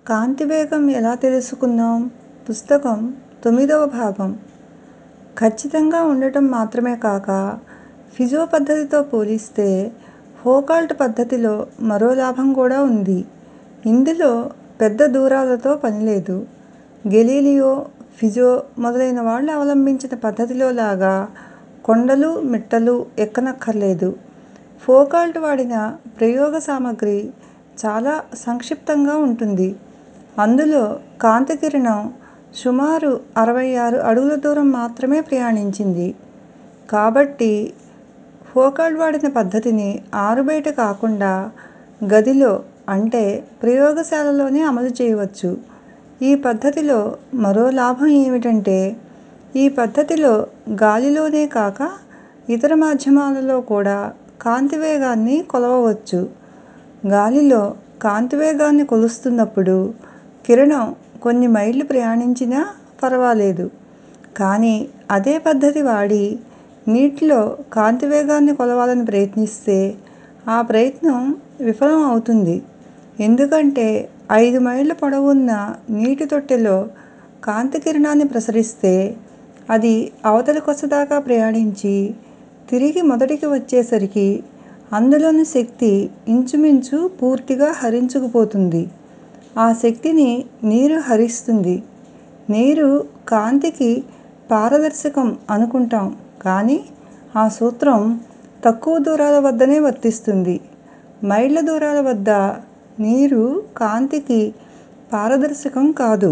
కాంతివేగం ఎలా తెలుసుకుందాం పుస్తకం తొమ్మిదవ భాగం ఖచ్చితంగా ఉండటం మాత్రమే కాక ఫిజో పద్ధతితో పోలిస్తే ఫోకాల్ట్ పద్ధతిలో మరో లాభం కూడా ఉంది ఇందులో పెద్ద దూరాలతో పనిలేదు గెలీలియో ఫిజో మొదలైన వాళ్ళు అవలంబించిన పద్ధతిలో లాగా కొండలు మిట్టలు ఎక్కనక్కర్లేదు ఫోకాల్ట్ వాడిన ప్రయోగ సామగ్రి చాలా సంక్షిప్తంగా ఉంటుంది అందులో కాంతి కిరణం సుమారు అరవై ఆరు అడుగుల దూరం మాత్రమే ప్రయాణించింది కాబట్టి ఫోకాల్ట్ వాడిన పద్ధతిని ఆరుబయట కాకుండా గదిలో అంటే ప్రయోగశాలలోనే అమలు చేయవచ్చు ఈ పద్ధతిలో మరో లాభం ఏమిటంటే ఈ పద్ధతిలో గాలిలోనే కాక ఇతర మాధ్యమాలలో కూడా కాంతి వేగాన్ని కొలవవచ్చు గాలిలో కాంతి వేగాన్ని కొలుస్తున్నప్పుడు కిరణం కొన్ని మైళ్ళు ప్రయాణించినా ఫరవాలేదు కానీ అదే పద్ధతి వాడి నీటిలో కాంతి వేగాన్ని కొలవాలని ప్రయత్నిస్తే ఆ ప్రయత్నం విఫలం అవుతుంది ఎందుకంటే ఐదు మైళ్ళ పొడవున్న నీటి తొట్టెలో కాంతి కిరణాన్ని ప్రసరిస్తే అది అవతలి కొస దాకా ప్రయాణించి తిరిగి మొదటికి వచ్చేసరికి అందులోని శక్తి ఇంచుమించు పూర్తిగా హరించుకుపోతుంది ఆ శక్తిని నీరు హరిస్తుంది నీరు కాంతికి పారదర్శకం అనుకుంటాం కానీ ఆ సూత్రం తక్కువ దూరాల వద్దనే వర్తిస్తుంది మైళ్ళ దూరాల వద్ద నీరు కాంతికి పారదర్శకం కాదు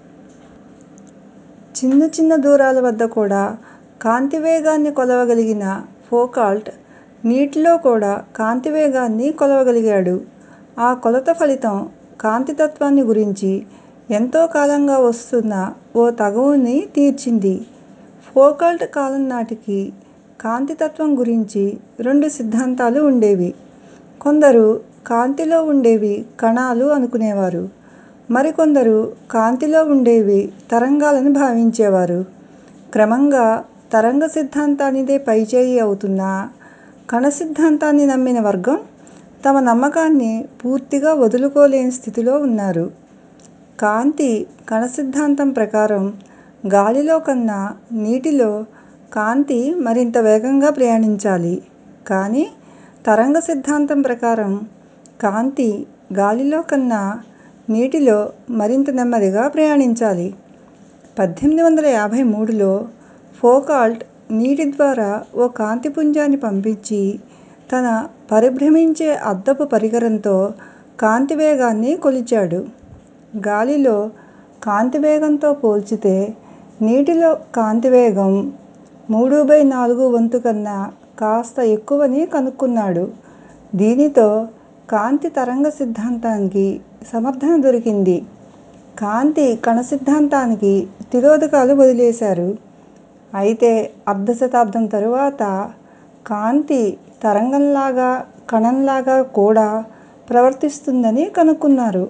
చిన్న చిన్న దూరాల వద్ద కూడా కాంతి వేగాన్ని కొలవగలిగిన ఫోకాల్ట్ నీటిలో కూడా కాంతి వేగాన్ని కొలవగలిగాడు ఆ కొలత ఫలితం కాంతి తత్వాన్ని గురించి ఎంతో కాలంగా వస్తున్న ఓ తగవుని తీర్చింది ఫోకాల్ట్ కాలం నాటికి కాంతి తత్వం గురించి రెండు సిద్ధాంతాలు ఉండేవి కొందరు కాంతిలో ఉండేవి కణాలు అనుకునేవారు మరికొందరు కాంతిలో ఉండేవి తరంగాలని భావించేవారు క్రమంగా తరంగ సిద్ధాంతానిదే పైచేయి అవుతున్నా కణ సిద్ధాంతాన్ని నమ్మిన వర్గం తమ నమ్మకాన్ని పూర్తిగా వదులుకోలేని స్థితిలో ఉన్నారు కాంతి కణ సిద్ధాంతం ప్రకారం గాలిలో కన్నా నీటిలో కాంతి మరింత వేగంగా ప్రయాణించాలి కానీ తరంగ సిద్ధాంతం ప్రకారం కాంతి గాలిలో కన్నా నీటిలో మరింత నెమ్మదిగా ప్రయాణించాలి పద్దెనిమిది వందల యాభై మూడులో ఫోకాల్ట్ నీటి ద్వారా ఓ కాంతి పుంజాన్ని పంపించి తన పరిభ్రమించే అద్దపు పరికరంతో కాంతి వేగాన్ని కొలిచాడు గాలిలో కాంతి వేగంతో పోల్చితే నీటిలో కాంతి వేగం మూడు బై నాలుగు వంతు కన్నా కాస్త ఎక్కువని కనుక్కున్నాడు దీనితో కాంతి తరంగ సిద్ధాంతానికి సమర్థన దొరికింది కాంతి కణ సిద్ధాంతానికి తిరోధకాలు వదిలేశారు అయితే అర్ధ శతాబ్దం తరువాత కాంతి తరంగంలాగా కణంలాగా కూడా ప్రవర్తిస్తుందని కనుక్కున్నారు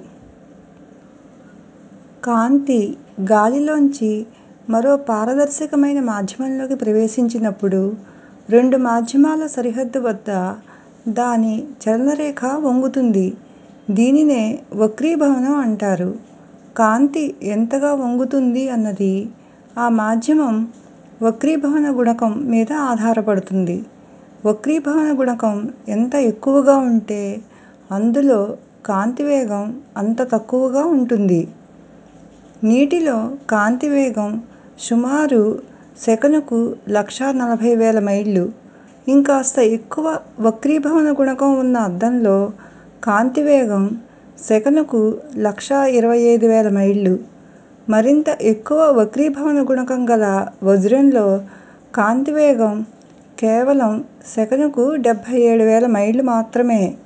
కాంతి గాలిలోంచి మరో పారదర్శకమైన మాధ్యమంలోకి ప్రవేశించినప్పుడు రెండు మాధ్యమాల సరిహద్దు వద్ద దాని చలనరేఖ వంగుతుంది దీనినే వక్రీభవనం అంటారు కాంతి ఎంతగా వంగుతుంది అన్నది ఆ మాధ్యమం వక్రీభవన గుణకం మీద ఆధారపడుతుంది వక్రీభవన గుణకం ఎంత ఎక్కువగా ఉంటే అందులో కాంతి వేగం అంత తక్కువగా ఉంటుంది నీటిలో కాంతి వేగం సుమారు సెకనుకు లక్షా నలభై వేల మైళ్ళు ఇంకాస్త ఎక్కువ వక్రీభవన గుణకం ఉన్న అద్దంలో కాంతి వేగం సెకనుకు లక్షా ఇరవై ఐదు వేల మైళ్ళు మరింత ఎక్కువ వక్రీభవన గుణకం గల వజ్రంలో కాంతి వేగం కేవలం సెకనుకు డెబ్బై ఏడు వేల మైళ్ళు మాత్రమే